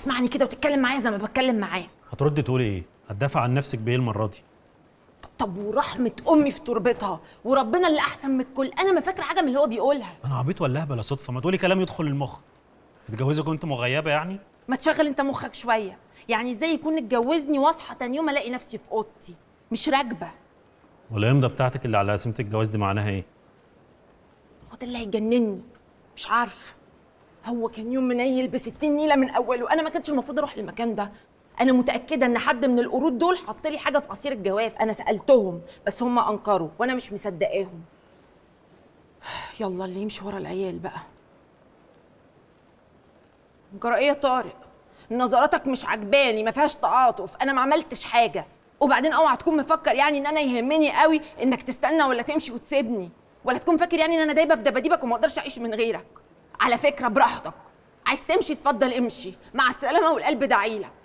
تسمعني كده وتتكلم معايا زي ما بتكلم معاك هتردي تقولي ايه هتدافع عن نفسك بايه المره دي طب ورحمه امي في تربتها وربنا اللي احسن من الكل انا ما فاكره حاجه من اللي هو بيقولها انا عبيط ولا اهبل صدفه ما تقولي كلام يدخل المخ اتجوزك وانت مغيبه يعني ما تشغل انت مخك شويه يعني ازاي يكون اتجوزني واصحى تاني يوم الاقي نفسي في اوضتي مش راكبه والامضه بتاعتك اللي على قسيمه الجواز دي معناها ايه هو ده اللي هيجنني مش عارفه هو كان يوم منيل ب 60 نيله من اوله انا ما كانش المفروض اروح المكان ده انا متاكده ان حد من القرود دول حط لي حاجه في عصير الجواز انا سالتهم بس هم انكروا وانا مش مصدقاهم يلا اللي يمشي ورا العيال بقى جرى ايه يا طارق نظراتك مش عجباني ما فيهاش تعاطف انا ما عملتش حاجه وبعدين اوعى تكون مفكر يعني ان انا يهمني قوي انك تستنى ولا تمشي وتسيبني ولا تكون فاكر يعني ان انا دايبه في دباديبك وما اقدرش اعيش من غيرك على فكره براحتك عايز تمشي اتفضل امشي مع السلامه والقلب داعيلك